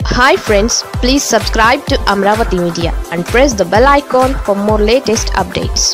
hi friends please subscribe to Amaravati media and press the bell icon for more latest updates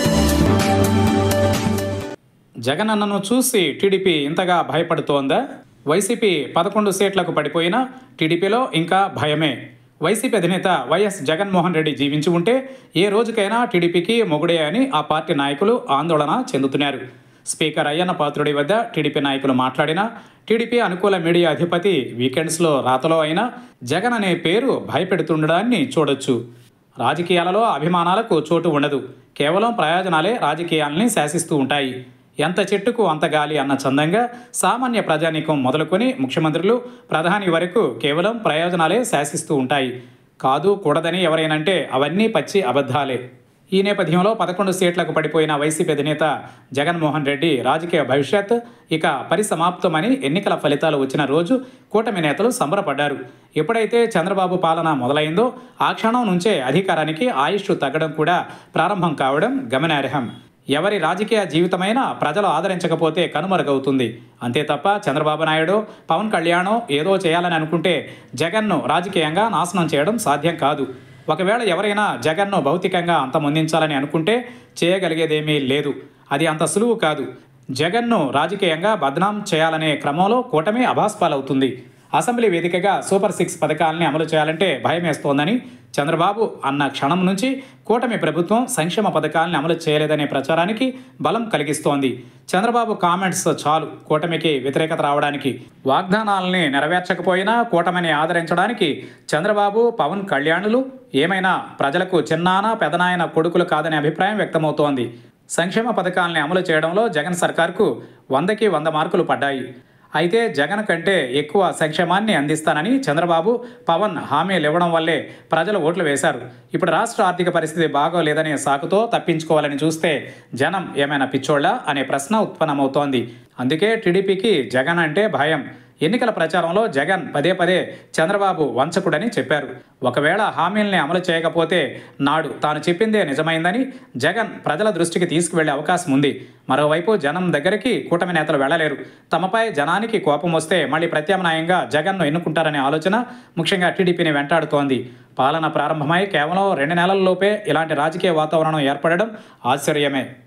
Jagan అన్నను చూసి TDP ఇంతగా భయపడుతోందా YCP పదకొండు సీట్లకు పడిపోయినా టీడీపీలో ఇంకా భయమే వైసీపీ అధినేత వైఎస్ జగన్మోహన్ రెడ్డి జీవించి ఉంటే ఏ రోజుకైనా టీడీపీకి మొగుడే అని ఆ పార్టీ నాయకులు ఆందోళన చెందుతున్నారు స్పీకర్ అయ్యన్న పాత్రుడి వద్ద టీడీపీ నాయకులు మాట్లాడినా టీడీపీ అనుకూల మీడియా అధిపతి వీకెండ్స్లో రాతలో అయినా జగన్ అనే పేరు భయపెడుతుండడాన్ని చూడొచ్చు రాజకీయాలలో అభిమానాలకు చోటు ఉండదు కేవలం ప్రయోజనాలే రాజకీయాల్ని శాసిస్తూ ఉంటాయి ఎంత చెట్టుకు అంత గాలి అన్న చందంగా సామాన్య ప్రజానీకం మొదలుకొని ముఖ్యమంత్రులు ప్రధాని వరకు కేవలం ప్రయోజనాలే శాసిస్తూ ఉంటాయి కాదు కూడదని ఎవరైనంటే అవన్నీ పచ్చి అబద్ధాలే ఈ నేపథ్యంలో పదకొండు సీట్లకు పడిపోయిన వైసీపీ అధినేత జగన్మోహన్ రెడ్డి రాజకీయ భవిష్యత్ ఇక పరిసమాప్తమని ఎన్నికల ఫలితాలు వచ్చిన రోజు కూటమి నేతలు సంబరపడ్డారు ఎప్పుడైతే చంద్రబాబు పాలన మొదలైందో ఆ క్షణం నుంచే అధికారానికి ఆయుష్ తగ్గడం కూడా ప్రారంభం కావడం గమనార్హం ఎవరి రాజకీయ జీవితమైనా ప్రజలు ఆదరించకపోతే కనుమరుగవుతుంది అంతే తప్ప చంద్రబాబు నాయుడు పవన్ కళ్యాణ్ ఏదో చేయాలని అనుకుంటే జగన్ను రాజకీయంగా నాశనం చేయడం సాధ్యం కాదు ఒకవేళ ఎవరైనా జగన్ను భౌతికంగా అంతమొందించాలని అనుకుంటే చేయగలిగేదేమీ లేదు అది అంత సులువు కాదు జగన్ను రాజకీయంగా బద్నాం చేయాలనే క్రమంలో కూటమి అభాస్పాలవుతుంది అసెంబ్లీ వేదికగా సూపర్ సిక్స్ పథకాలని అమలు చేయాలంటే భయమేస్తోందని చంద్రబాబు అన్న క్షణం నుంచి కూటమి ప్రభుత్వం సంక్షేమ పథకాలను అమలు చేయలేదనే ప్రచారానికి బలం కలిగిస్తోంది చంద్రబాబు కామెంట్స్ చాలు కూటమికి వ్యతిరేకత రావడానికి వాగ్దానాలని నెరవేర్చకపోయినా కూటమిని ఆదరించడానికి చంద్రబాబు పవన్ కళ్యాణులు ఏమైనా ప్రజలకు చిన్నాన పెదనాయన కొడుకులు కాదనే అభిప్రాయం వ్యక్తమవుతోంది సంక్షేమ పథకాలని అమలు చేయడంలో జగన్ సర్కార్కు వందకి వంద మార్కులు పడ్డాయి అయితే జగన్ కంటే ఎక్కువ సంక్షేమాన్ని అందిస్తానని చంద్రబాబు పవన్ హామీలు ఇవ్వడం వల్లే ప్రజలు ఓట్లు వేశారు ఇప్పుడు రాష్ట్ర ఆర్థిక పరిస్థితి బాగోలేదనే సాకుతో తప్పించుకోవాలని చూస్తే జనం ఏమైనా పిచ్చోళ్ళా అనే ప్రశ్న ఉత్పన్నమవుతోంది అందుకే టీడీపీకి జగన్ అంటే భయం ఎన్నికల ప్రచారంలో జగన్ పదే పదే చంద్రబాబు వంచకుడని చెప్పారు ఒకవేళ హామీల్ని అమలు చేయకపోతే నాడు తాను చెప్పిందే నిజమైందని జగన్ ప్రజల దృష్టికి తీసుకువెళ్లే అవకాశం ఉంది మరోవైపు జనం దగ్గరికి కూటమి నేతలు వెళ్లలేరు తమపై జనానికి కోపం వస్తే మళ్ళీ ప్రత్యామ్నాయంగా జగన్ను ఎన్నుకుంటారనే ఆలోచన ముఖ్యంగా టీడీపీని వెంటాడుతోంది పాలన ప్రారంభమై కేవలం రెండు నెలల్లోపే ఇలాంటి రాజకీయ వాతావరణం ఏర్పడడం ఆశ్చర్యమే